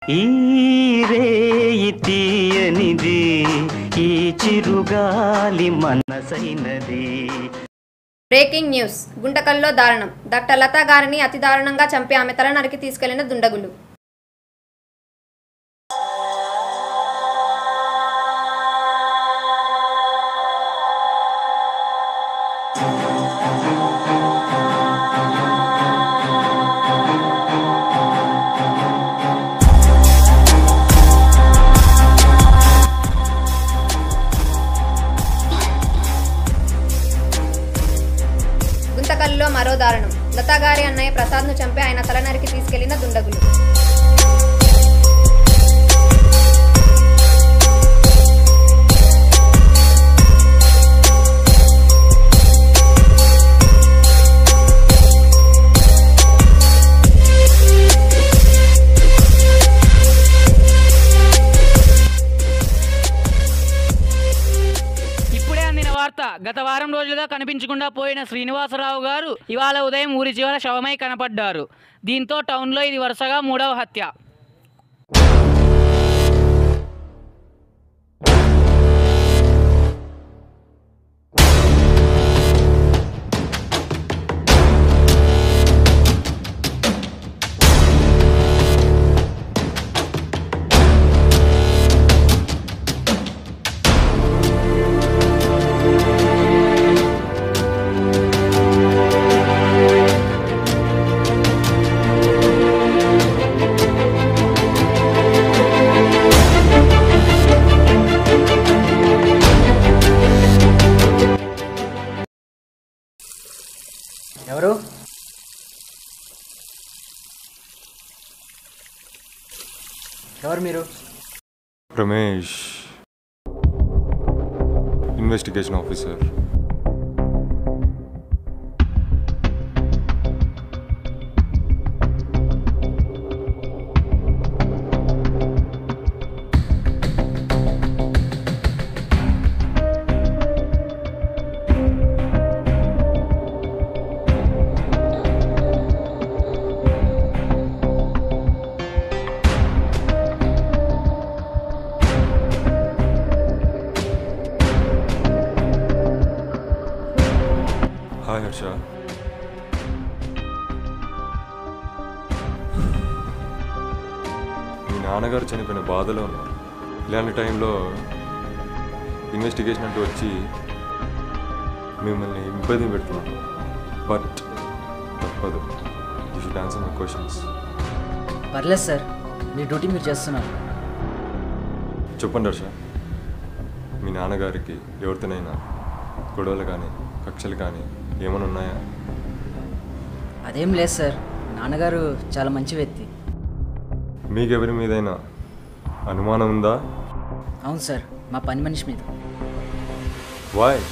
ఈ రేయి తీయనిది ఈ చిరుగాలి మనసైనది బ్రేకింగ్ న్యూస్ గుంటకల్లో దారుణం డాక్టర్ లతా గారిని అతి దారుణంగా చంపి ఆమె తల నరికి తీసుకెళ్లిన దుండగులు గుంతకల్లో మరో దారుణం లతా గారి అన్నయ్య ప్రసాద్ను చంపి ఆయన తల నరికి తీసుకెళ్లిన దుండగులు ఇప్పుడే అందిన వార్త గత వారం రోజులుగా కనిపించకుండా పోయిన శ్రీనివాసరావు గారు ఇవాళ ఉదయం ఊరి చివర శవమై కనపడ్డారు దీంతో టౌన్లో ఇది వరుసగా మూడవ హత్య ఎవరు ఎవరు మీరు Ramesh investigation officer hi Harsha మీ నాన్నగారు చనిపోయిన బాధలో ఉన్నారు ఇలాంటి టైంలో ఇన్వెస్టిగేషన్ అంటూ వచ్చి మిమ్మల్ని ఇబ్బంది పెడుతున్నాను బట్ తప్పదు you should answer my questions పర్లేదు సార్ మీ డ్యూటీ మీరు చేస్తున్నారు చెప్పండి హర్ష మీ నాన్నగారికి ఎవరితోనైనా గొడవలు కానీ కక్షలు కానీ ఏమైనా ఉన్నాయా అదేం లేదు సార్ నాన్నగారు చాలా మంచి వ్యక్తి మీకెవరి మీదైనా అనుమానం ఉందా అవును సార్ మా పని మనిషి మీద వాయ్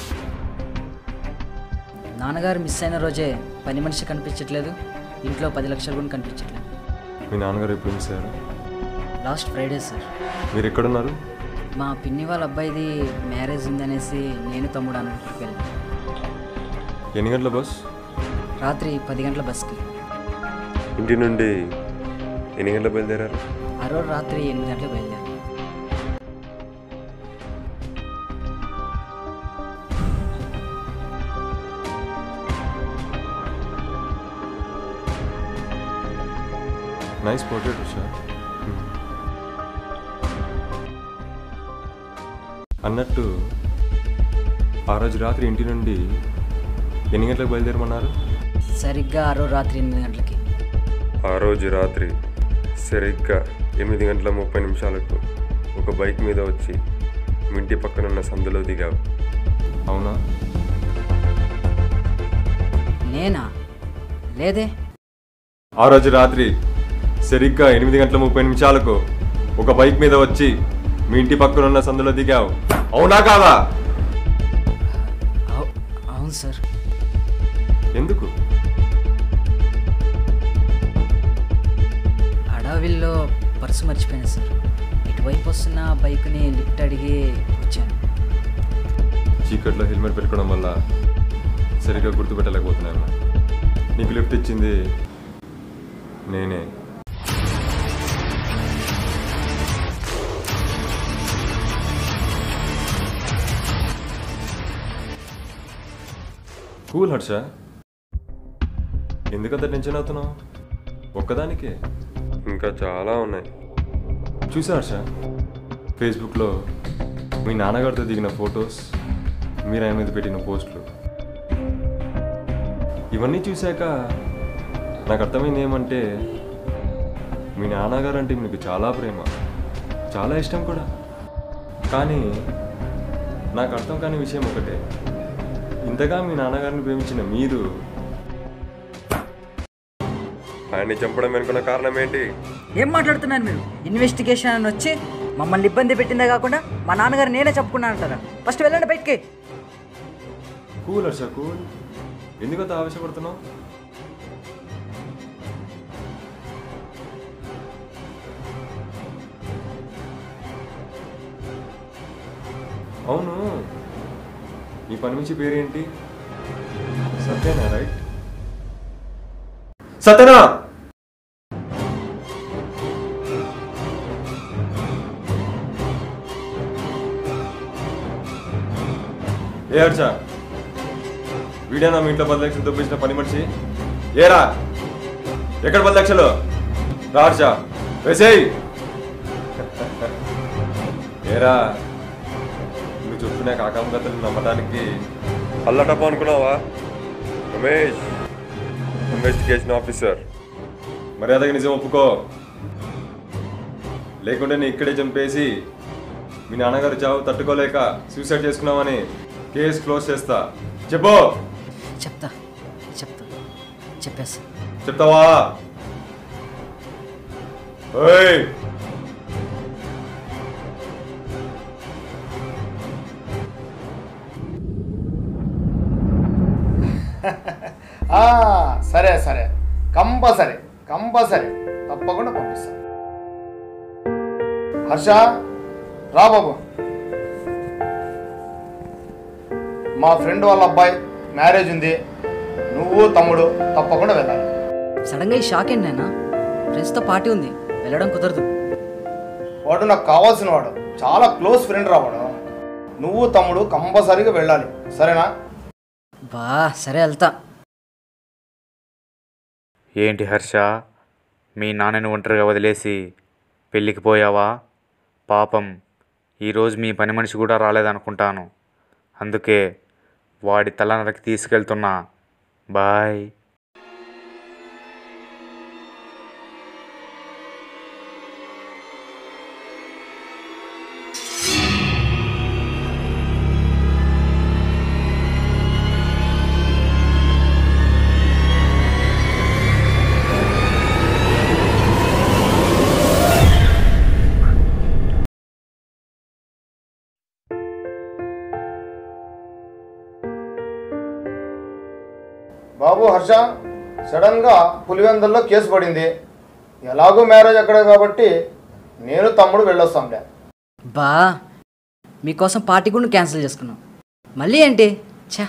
నాన్నగారు మిస్ అయిన రోజే పని మనిషి కనిపించట్లేదు ఇంట్లో పది లక్షలు కూడా కనిపించట్లేదు మీ నాన్నగారు ఎప్పుడు మిస్ అయ్యారు లాస్ట్ ఫ్రైడే సార్ మీరు ఎక్కడున్నారు మా పిన్ని వాళ్ళ అబ్బాయిది మ్యారేజ్ ఉందనేసి నేను తమ్ముడు అన్నట్టు వెళ్ళాను ఎన్ని గంటల బస్ రాత్రి పది గంటల బస్కి ఇంటి నుండి ఎన్ని గంటల బయలుదేరారు ఆ రోజు రాత్రి ఎనిమిది గంటలకు బయలుదేరాను నైస్ పోర్ట్రేట్ ఉషా అన్నట్టు ఆ రోజు రాత్రి ఇంటి నుండి ఎన్ని గంటలకు బయలుదేరమన్నారు సరిగ్గా ఆ రోజు రాత్రి ఎనిమిది గంటలకి ఆ రోజు రాత్రి సరిగ్గా ఎనిమిది గంటల ముప్పై నిమిషాలకు ఒక బైక్ మీద వచ్చి మీ ఇంటి పక్కనున్న సందులో దిగావు అవునా నేనా లేదే ఆ రోజు రాత్రి సరిగ్గా ఎనిమిది గంటల ముప్పై నిమిషాలకు ఒక బైక్ మీద వచ్చి మీ ఇంటి పక్కనున్న సందులో దిగావు అవునా కాదా అవు- అవును సార్ ఎందుకు అడవిల్లో పర్సు మర్చిపోయాను సార్ ఇటువైపు వస్తున్న బైక్ని లిఫ్ట్ అడిగి వచ్చాను చీకట్లో హెల్మెట్ పెట్టుకోవడం వల్ల సరిగ్గా గుర్తుపెట్టలేకపోతున్నాను నీకు లిఫ్ట్ ఇచ్చింది నేనే కూల్ హర్ష ఎందుకంత టెన్షన్ అవుతున్నావు ఒక్కదానికే ఇంకా చాలా ఉన్నాయి చూసా హర్ష ఫేస్బుక్లో మీ నాన్నగారితో దిగిన ఫొటోస్ మీరు ఆయన మీద పెట్టిన పోస్టులు ఇవన్నీ చూశాక నాకు అర్థమైంది ఏమంటే మీ నాన్నగారు అంటే మీకు చాలా ప్రేమ చాలా ఇష్టం కూడా కానీ నాకు అర్థం కాని విషయం ఒకటే ఇంతగా మీ నాన్నగారిని ప్రేమించిన మీరు ఆయన్ని చంపడం వెనుకున్న కారణం ఏంటి ఏం మాట్లాడుతున్నారు మీరు ఇన్వెస్టిగేషన్ అని వచ్చి మమ్మల్ని ఇబ్బంది పెట్టిందే కాకుండా మా నాన్నగారు నేనే చెప్పుకున్నాను అంటారా ఫస్ట్ వెళ్ళండి బయటికి కూల్ హర్ష కూల్ ఎందుకంత ఆవేశపడుతున్నావు అవును నీ పని నుంచి పేరేంటి సత్యనా రైట్ సత్యనా ఏ హర్ష వీడేనా మీ ఇంట్లో పది లక్షలు దొప్పించిన పని మనిషి ఏరా ఎక్కడ పది లక్షలు రా హర్ష వేసేయ్ ఏరా నువ్వు చెప్పిన కాకమ్మ కథలు నమ్మడానికి అల్లటప్ప అనుకున్నావా రమేష్ ఇన్వెస్టిగేషన్ ఆఫీసర్ మర్యాదగా నిజం ఒప్పుకో లేకుంటే నేను ఇక్కడే చంపేసి మీ నాన్నగారు చావు తట్టుకోలేక సూసైడ్ చేసుకున్నామని కేసు క్లోజ్ చేస్తా చెప్పు చెప్తా చెప్తా చెప్పేస్తా చెప్తావా ఓయ్ ఆ, సరే సరే కంపల్సరీ కంపల్సరీ తప్పకుండా పంపిస్తాను హర్ష రా బాబు మా ఫ్రెండ్ వాళ్ళ అబ్బాయి మ్యారేజ్ ఉంది నువ్వు తమ్ముడు తప్పకుండా వెళ్ళాలి సడన్గా ఈ షాక్ ఏంటి నాయనా ఫ్రెండ్స్తో పార్టీ ఉంది వెళ్ళడం కుదరదు వాడు నాకు కావాల్సిన వాడు చాలా క్లోజ్ ఫ్రెండ్ రావాడు నువ్వు తమ్ముడు కంపల్సరీగా వెళ్ళాలి సరేనా బా సరే వెళ్తా ఏంటి హర్ష మీ నాన్నని ఒంటరిగా వదిలేసి పెళ్ళికి పోయావా పాపం ఈరోజు మీ పని మనిషి కూడా రాలేదనుకుంటాను అందుకే వాడి తల నరికి తీసుకెళ్తున్నా బాయ్ బాబు హర్ష సడన్గా పులివెందుల్లో కేసు పడింది ఎలాగో మ్యారేజ్ అక్కడే కాబట్టి నేను తమ్ముడు వెళ్ళొస్తాంలే బా మీకోసం పార్టీ కూడా క్యాన్సిల్ చేసుకున్నాం మళ్ళీ ఏంటి ఛా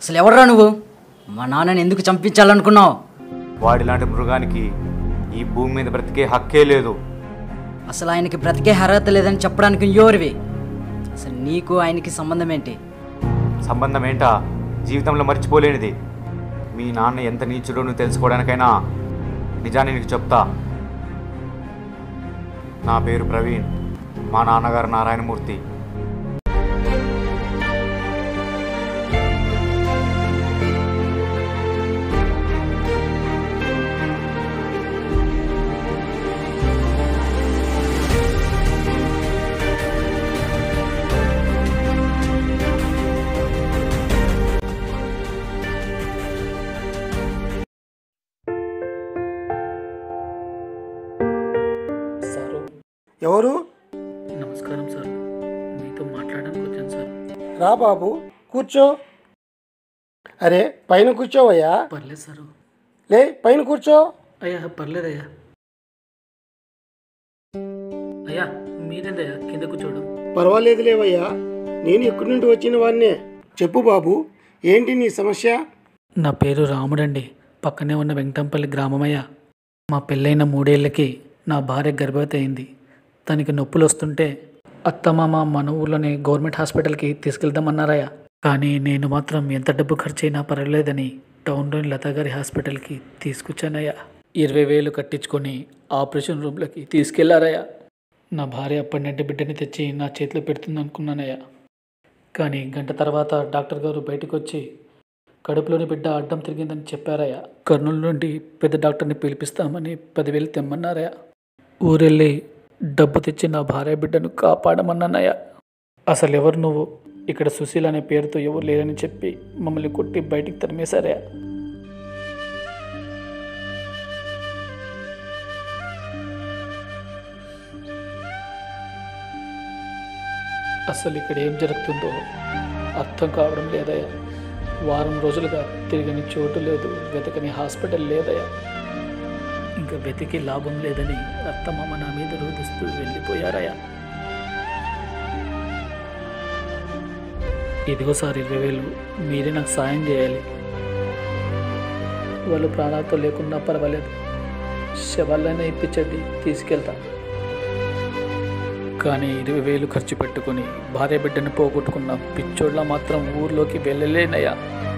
అసలు ఎవర్రా నువ్వు మా నాన్నని ఎందుకు చంపించాలనుకున్నావు వాడిలాంటి మృగానికి ఈ భూమి మీద బ్రతికే హక్కే లేదు అసలు ఆయనకి బ్రతికే అర్హత లేదని చెప్పడానికి ఎవరివి అసలు నీకు ఆయనకి సంబంధం ఏంటి సంబంధం ఏంటా జీవితంలో మర్చిపోలేనిది మీ నాన్న ఎంత నీచుడో నువ్వు తెలుసుకోవడానికైనా నిజాన్ని నీకు చెప్తా నా పేరు ప్రవీణ్ మా నాన్నగారు నారాయణమూర్తి సారు ఎవరు నమస్కారం సార్ మీతో మాట్లాడడానికి వచ్చాను సార్ రా బాబు కూర్చో అరే పైన కూర్చోవయ్యా పర్లేదు సారు లే పైన కూర్చో అయ్యా పర్లేదయ్యా అయ్యా మీరేందయ్యా కింద కూర్చోవడం పర్వాలేదు లేవయ్యా నేను ఎక్కడి నుండి వచ్చిన వాడినే చెప్పు బాబు ఏంటి నీ సమస్య నా పేరు రాముడండి పక్కనే ఉన్న వెంకటంపల్లి గ్రామమయ్య మా పెళ్ళైన మూడేళ్లకి నా భార్య గర్భవతి అయింది తనకి నొప్పులు వస్తుంటే అత్తమామ మన ఊర్లోని గవర్నమెంట్ హాస్పిటల్కి తీసుకెళ్దామన్నారయ్యా కానీ నేను మాత్రం ఎంత డబ్బు ఖర్చు అయినా పర్వాలేదని టౌన్లోని లతా గారి హాస్పిటల్కి తీసుకొచ్చానయ్యా ఇరవై వేలు కట్టించుకొని ఆపరేషన్ రూమ్లోకి తీసుకెళ్లారయ్యా నా భార్య అప్పటినంటే బిడ్డని తెచ్చి నా చేతిలో పెడుతుంది అనుకున్నానయ్యా కానీ గంట తర్వాత డాక్టర్ గారు బయటకు వచ్చి కడుపులోని బిడ్డ అడ్డం తిరిగిందని చెప్పారయ్యా కర్నూలు నుండి పెద్ద డాక్టర్ని పిలిపిస్తామని పదివేలు తెమ్మన్నారయ్యా ఊరెళ్ళి డబ్బు తెచ్చి నా భార్య బిడ్డను కాపాడమన్నానయ్యా అసలు ఎవరు నువ్వు ఇక్కడ సుశీల్ అనే పేరుతో ఎవరు లేరని చెప్పి మమ్మల్ని కొట్టి బయటికి తరిమేశారయ్యా అసలు ఇక్కడ ఏం జరుగుతుందో అర్థం కావడం లేదయ్యా వారం రోజులుగా తిరగని చోటు లేదు వెతకని హాస్పిటల్ లేదయ్యా ఇంకా వెతికి లాభం లేదని అత్తమామ నా మీద రోధిస్తూ వెళ్ళిపోయారయ్యా ఇదిగో సార్ ఇరవై వేలు మీరే నాకు సాయం చేయాలి వాళ్ళు ప్రాణాలతో లేకున్నా పర్వాలేదు శవాలైనా ఇప్పించండి తీసుకెళ్తా కానీ ఇరవై వేలు ఖర్చు పెట్టుకుని భార్య బిడ్డను పోగొట్టుకున్న పిచ్చోళ్ళ మాత్రం ఊర్లోకి వెళ్ళలేనయ్యా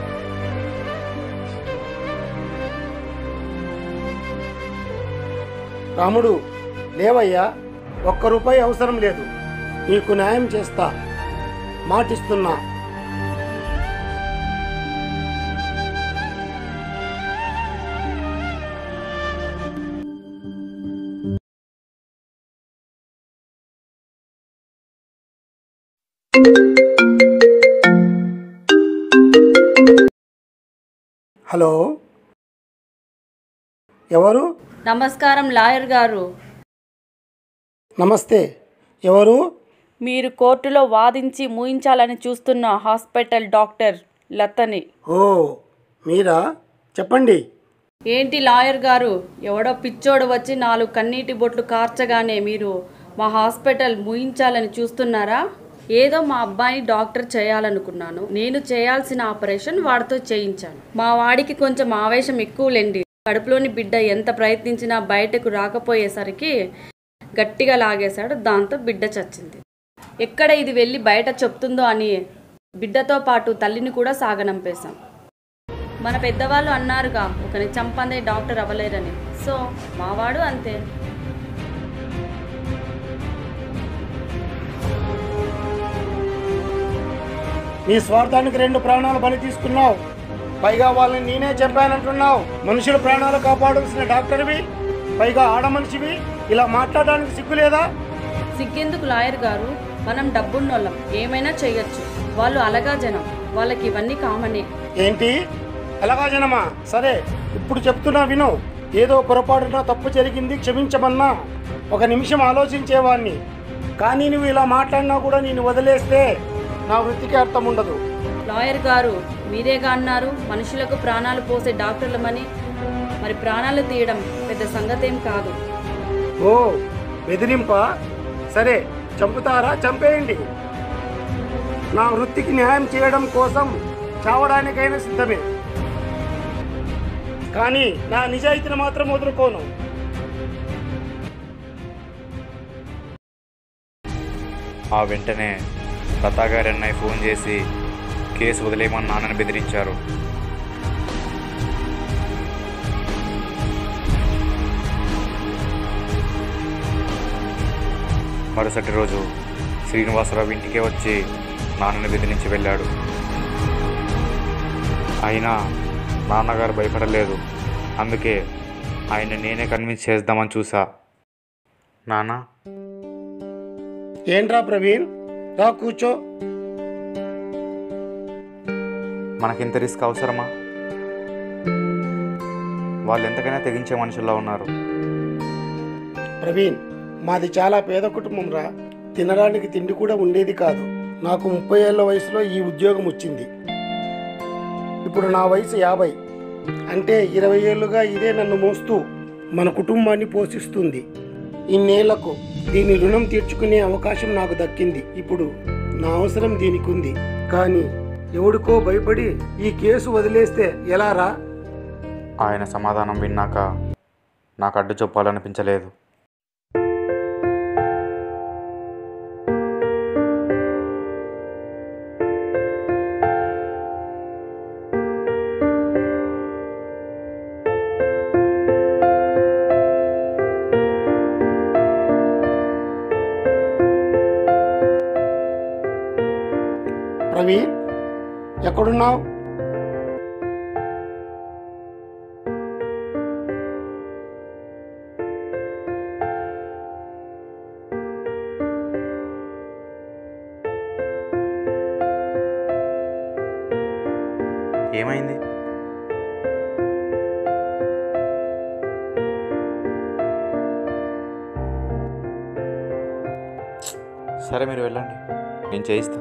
రాముడు లేవయ్యా ఒక్క రూపాయి అవసరం లేదు నీకు న్యాయం చేస్తా మాటిస్తున్నా హలో ఎవరు నమస్కారం లాయర్ గారు నమస్తే ఎవరు మీరు కోర్టులో వాదించి మూయించాలని చూస్తున్న హాస్పిటల్ డాక్టర్ లతని ఓ మీరా చెప్పండి ఏంటి లాయర్ గారు ఎవడో పిచ్చోడు వచ్చి నాలుగు కన్నీటి బొట్లు కార్చగానే మీరు మా హాస్పిటల్ మూయించాలని చూస్తున్నారా ఏదో మా అబ్బాయిని డాక్టర్ చేయాలనుకున్నాను నేను చేయాల్సిన ఆపరేషన్ వాడితో చేయించాను మా వాడికి కొంచెం ఆవేశం ఎక్కువలేండి కడుపులోని బిడ్డ ఎంత ప్రయత్నించినా బయటకు రాకపోయేసరికి గట్టిగా లాగేశాడు దాంతో బిడ్డ చచ్చింది ఎక్కడ ఇది వెళ్ళి బయట చెప్తుందో అని బిడ్డతో పాటు తల్లిని కూడా సాగనంపేశాం మన పెద్దవాళ్ళు అన్నారుగా ఒకని చంపందే డాక్టర్ అవ్వలేరని సో మావాడు అంతే నీ స్వార్థానికి రెండు ప్రాణాలు బలి తీసుకున్నావు పైగా వాళ్ళని నేనే చంపానంటున్నావు మనుషుల ప్రాణాలు కాపాడాల్సిన డాక్టర్వి పైగా ఆడ మనిషివి ఇలా మాట్లాడడానికి సిగ్గులేదా సిగ్గెందుకు లాయర్ గారు మనం డబ్బున్నోళ్ళం ఏమైనా చేయొచ్చు వాళ్ళు అలగా జనం వాళ్ళకి ఇవన్నీ కామనే ఏంటి ఎలాగా జనమా సరే ఇప్పుడు చెప్తున్నా విను ఏదో పొరపాటున తప్పు జరిగింది క్షమించమన్నా ఒక నిమిషం ఆలోచించేవాడిని కానీ నువ్వు ఇలా మాట్లాడినా కూడా నేను వదిలేస్తే నా వృత్తికి అర్థం ఉండదు లాయర్ గారు మీరేగా అన్నారు మనుషులకు ప్రాణాలు పోసే డాక్టర్లమని మరి ప్రాణాలు తీయడం పెద్ద సంగతేం కాదు ఓ బెదిరింపా సరే చంపుతారా చంపేయండి నా వృత్తికి న్యాయం చేయడం కోసం చావడానికైనా సిద్ధమే కానీ నా నిజాయితీని మాత్రం వదులుకోను ఆ వెంటనే లతా గారి అన్నయ్య ఫోన్ చేసి కేసు వదిలేయమని నాన్నని బెదిరించారు మరుసటి రోజు శ్రీనివాసరావు ఇంటికే వచ్చి నాన్నని బెదిరించి వెళ్ళాడు అయినా నాన్నగారు భయపడలేదు అందుకే ఆయన నేనే కన్విన్స్ చేద్దామని చూసా నాన్న ఏంట్రా ప్రవీణ్ రా కూర్చో మనకింత రిస్క్ అవసరమా వాళ్ళు ఎంతకైనా తెగించే మనుషుల్లా ఉన్నారు ప్రవీణ్ మాది చాలా పేద కుటుంబం రా తినడానికి తిండి కూడా ఉండేది కాదు నాకు ముప్పై ఏళ్ళ వయసులో ఈ ఉద్యోగం వచ్చింది ఇప్పుడు నా వయసు యాభై అంటే ఇరవై ఏళ్ళుగా ఇదే నన్ను మోస్తూ మన కుటుంబాన్ని పోషిస్తుంది ఇన్నేళ్లకు దీని రుణం తీర్చుకునే అవకాశం నాకు దక్కింది ఇప్పుడు నా అవసరం దీనికి ఉంది కానీ ఎవడికో భయపడి ఈ కేసు వదిలేస్తే ఎలా రా ఆయన సమాధానం విన్నాక నాకు అడ్డు చెప్పాలనిపించలేదు ప్రవీణ్ ఎక్కడున్నావు ఏమైంది సరే మీరు వెళ్ళండి నేను చేయిస్తా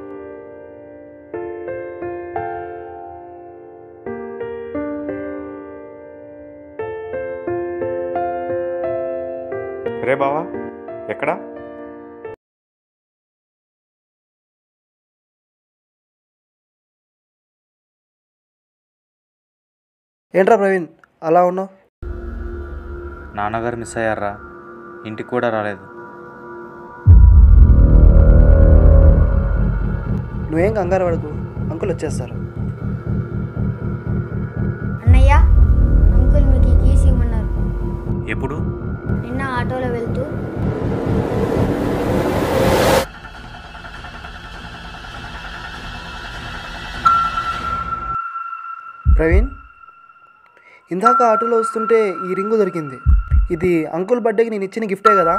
రే బావా ఎక్కడా ఏంట్రా ప్రవీణ్ అలా ఉన్నావు నాన్నగారు మిస్ అయ్యారా ఇంటికి కూడా రాలేదు నువ్వేం కంగారు పడకు అంకుల్ వచ్చేస్తారు అన్నయ్య అంకుల్ మీకు ఈ కీస్ ఇవ్వమన్నారు ఎప్పుడు నిన్న ఆటోలో వెళ్తూ ప్రవీణ్ ఇందాక ఆటోలో వస్తుంటే ఈ రింగు దొరికింది ఇది అంకుల్ బర్త్డేకి నేను ఇచ్చిన గిఫ్టే కదా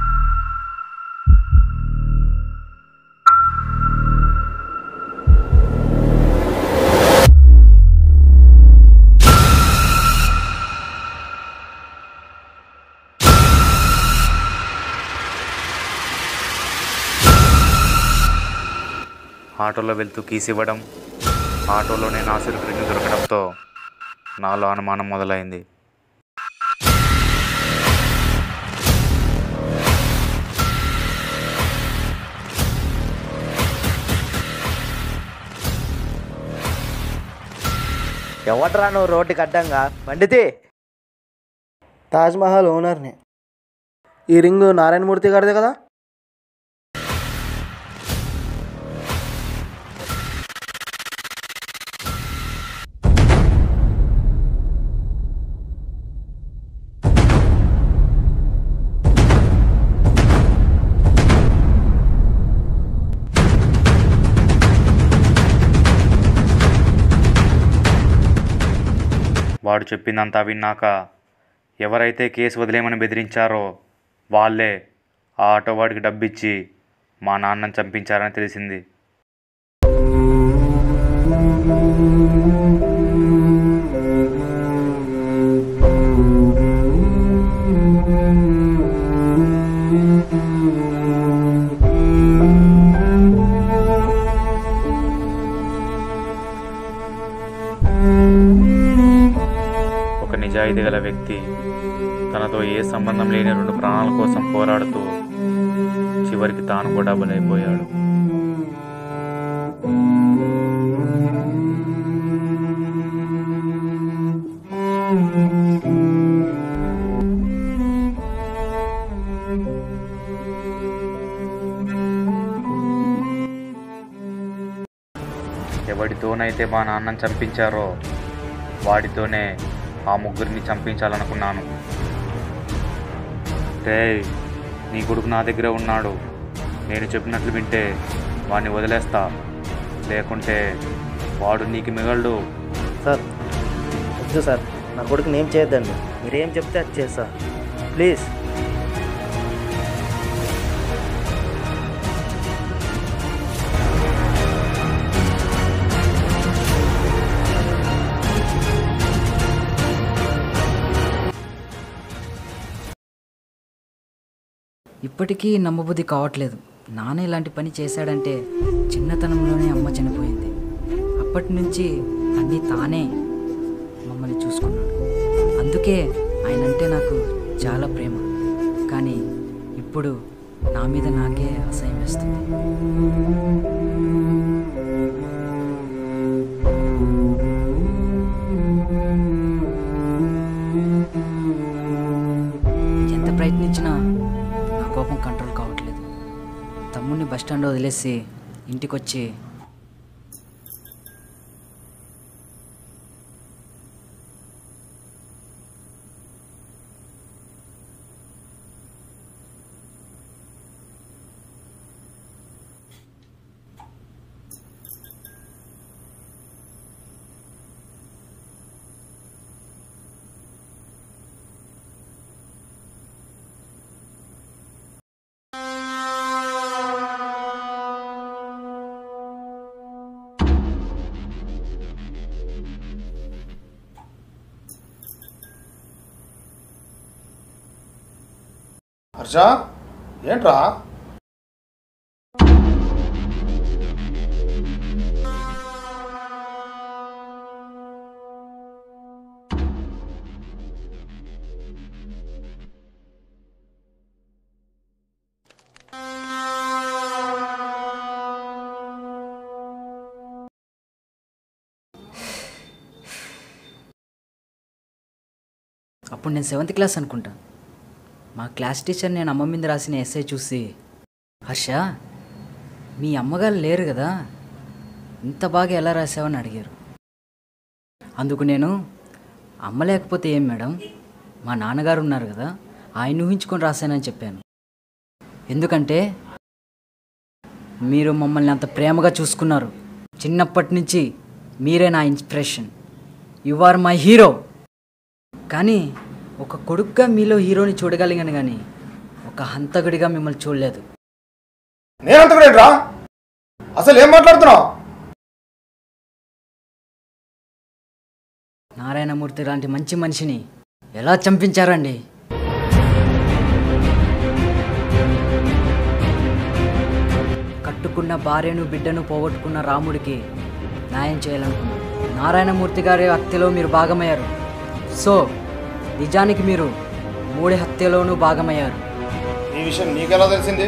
ఆటోలో వెళ్తూ కీస్ ఇవ్వడం ఆటోలోనే నాసిర్ రింగ్ దొరకడంతో నాలో అనుమానం మొదలైంది ఎవట్రా నువ్వు రోడ్డుకి అడ్డంగా బండితే తాజ్మహల్ ఓనర్ని ఈ రింగు నారాయణమూర్తి గారిదే కదా వాడు చెప్పిందంతా విన్నాక ఎవరైతే కేసు వదిలేమని బెదిరించారో వాళ్ళే ఆ ఆటో వాడికి డబ్బిచ్చి మా నాన్నని చంపించారని తెలిసింది ఒక నిజాయితీ గల వ్యక్తి తనతో ఏ సంబంధం లేని రెండు ప్రాణాల కోసం పోరాడుతూ చివరికి తాను కూడా బలైపోయాడు ఎవరితోనైతే మా నాన్నని చంపించారో వాడితోనే ఆ ముగ్గురిని చంపించాలనుకున్నాను రే నీ కొడుకు నా దగ్గర ఉన్నాడు నేను చెప్పినట్లు వింటే వాడిని వదిలేస్తా లేకుంటే వాడు నీకు మిగలడు సార్ వద్దు సార్ నా కొడుకుని ఏం చేయొద్దండి మీరేం చెప్తే అది చేస్తా ప్లీజ్ ఇప్పటికీ నమ్మబుద్ధి కావట్లేదు నాన్న ఇలాంటి పని చేశాడంటే చిన్నతనంలోనే అమ్మ చనిపోయింది అప్పటి నుంచి అన్నీ తానే మమ్మల్ని చూసుకున్నాడు అందుకే ఆయన అంటే నాకు చాలా ప్రేమ కానీ ఇప్పుడు నా మీద నాకే అసహ్యం వేస్తుంది ఎంత ప్రయత్నించినా నా కోపం కంట్రోల్ కావట్లేదు తమ్ముడిని బస్ స్టాండ్ వదిలేసి ఇంటికి వచ్చి హర్ష ఏంట్రా అప్పుడు నేను సెవెంత్ క్లాస్ అనుకుంటా మా క్లాస్ టీచర్ నేను అమ్మ మీద రాసిన ఎస్ఐ చూసి హర్ష మీ అమ్మగారు లేరు కదా ఇంత బాగా ఎలా రాసావని అడిగారు అందుకు నేను అమ్మ లేకపోతే ఏం మేడం మా నాన్నగారు ఉన్నారు కదా ఆయన ఊహించుకొని రాశానని చెప్పాను ఎందుకంటే మీరు మమ్మల్ని అంత ప్రేమగా చూసుకున్నారు చిన్నప్పటి నుంచి మీరే నా inspiration you are my hero కానీ ఒక కొడుకుగా మీలో హీరోని చూడగలిగాను కానీ ఒక హంతకుడిగా మిమ్మల్ని చూడలేదు నేనంతకుడేంట్రా అసలు ఏం మాట్లాడుతున్నావు నారాయణమూర్తి లాంటి మంచి మనిషిని ఎలా చంపించారండి కట్టుకున్న భార్యను బిడ్డను పోగొట్టుకున్న రాముడికి న్యాయం చేయాలనుకున్నాను నారాయణమూర్తి గారి హత్యలో మీరు భాగమయ్యారు సో నిజానికి మీరు మూడి హత్యలోనూ భాగమయ్యారు ఈ విషయం నీకెలా తెలిసింది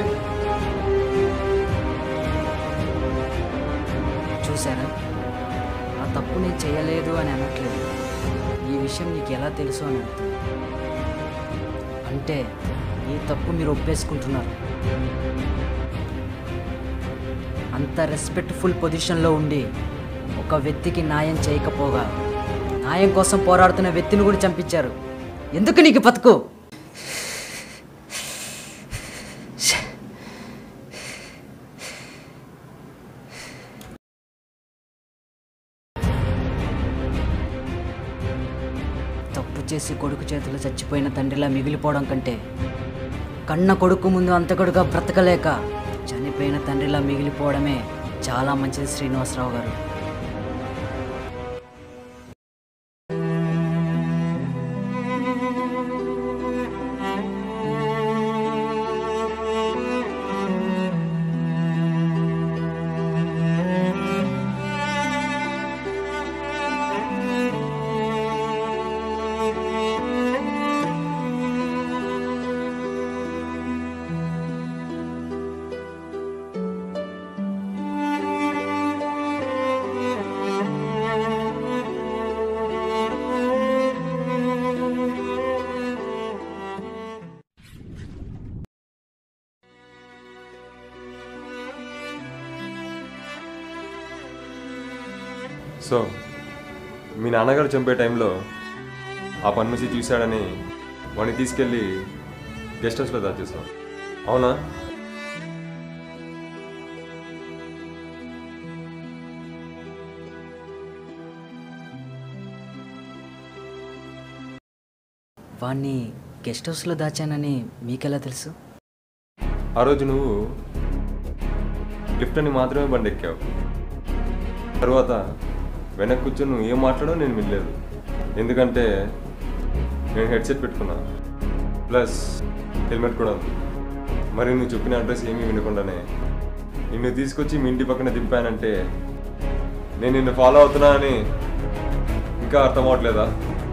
చూసారా ఆ తప్పు నేను చేయలేదు అని అనట్లేదు ఈ విషయం నీకు ఎలా తెలుసు అని అడుగుతున్నా. అంటే ఈ తప్పు మీరు ఒప్పేసుకుంటున్నారు అంత రెస్పెక్ట్ఫుల్ పొజిషన్లో ఉండి ఒక వ్యక్తికి న్యాయం చేయకపోగా న్యాయం కోసం పోరాడుతున్న వ్యక్తిని కూడా చంపించారు ఎందుకు నీకు బతుకు తప్పు చేసి కొడుకు చేతిలో చచ్చిపోయిన తండ్రిలా మిగిలిపోవడం కంటే కన్న కొడుకు ముందు అంతకుడుగా బ్రతకలేక చనిపోయిన తండ్రిలా మిగిలిపోవడమే చాలా మంచిది శ్రీనివాసరావు గారు సో మీ నాన్నగారు చంపే టైంలో ఆ పని మనిషి చూశాడని వాడిని తీసుకెళ్ళి గెస్ట్ హౌస్లో దాచేసాం అవునా వాణ్ణి గెస్ట్ హౌస్లో దాచానని మీకెలా తెలుసు ఆ రోజు నువ్వు లిఫ్ట్ అని మాత్రమే బండి ఎక్కావు తర్వాత వెనక్కి కూర్చొని నువ్వు ఏం మాట్లాడో నేను వినలేదు ఎందుకంటే నేను హెడ్సెట్ పెట్టుకున్నా ప్లస్ హెల్మెట్ కూడా ఉంది మరి నువ్వు చెప్పిన అడ్రస్ ఏమీ వినకుండానే నిన్ను తీసుకొచ్చి మీ ఇంటి పక్కన దింపానంటే నేను నిన్ను ఫాలో అవుతున్నా అని ఇంకా అర్థం అవట్లేదా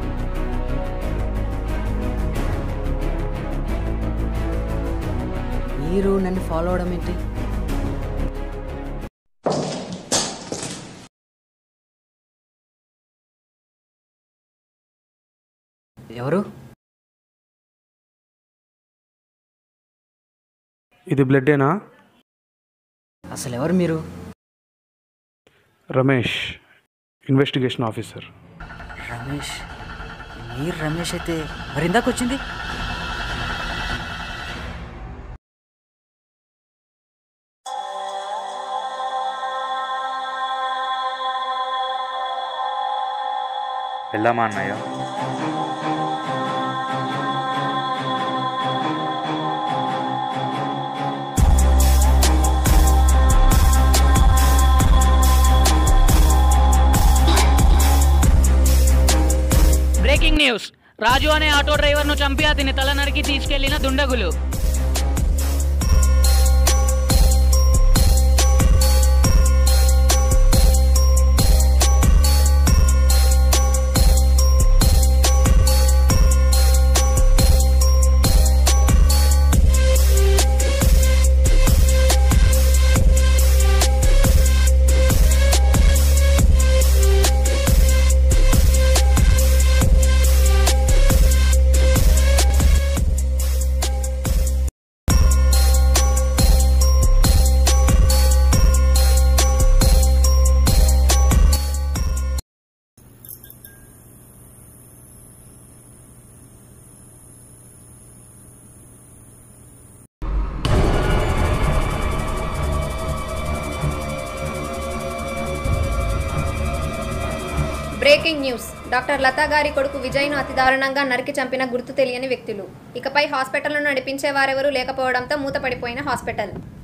మీరు నన్ను ఫాలో అవడం ఏంటి ఎవరు ఇది బ్లడ్డేనా అసలు ఎవరు మీరు రమేష్ ఇన్వెస్టిగేషన్ ఆఫీసర్ రమేష్ మీరు రమేష్ అయితే మరి ఇందాక వచ్చింది వెళ్దామా అన్నయ్య బ్రేకింగ్ న్యూస్ రాజు అనే ఆటో డ్రైవర్ను చంపి అతని తల నరికి తీసుకెళ్లిన దుండగులు బ్రేకింగ్ న్యూస్ డాక్టర్ లతా గారి కొడుకు విజయ్ను అతి దారుణంగా నరికి చంపిన గుర్తు తెలియని వ్యక్తులు ఇకపై హాస్పిటల్ను నడిపించే వారెవరూ లేకపోవడంతో మూతపడిపోయిన హాస్పిటల్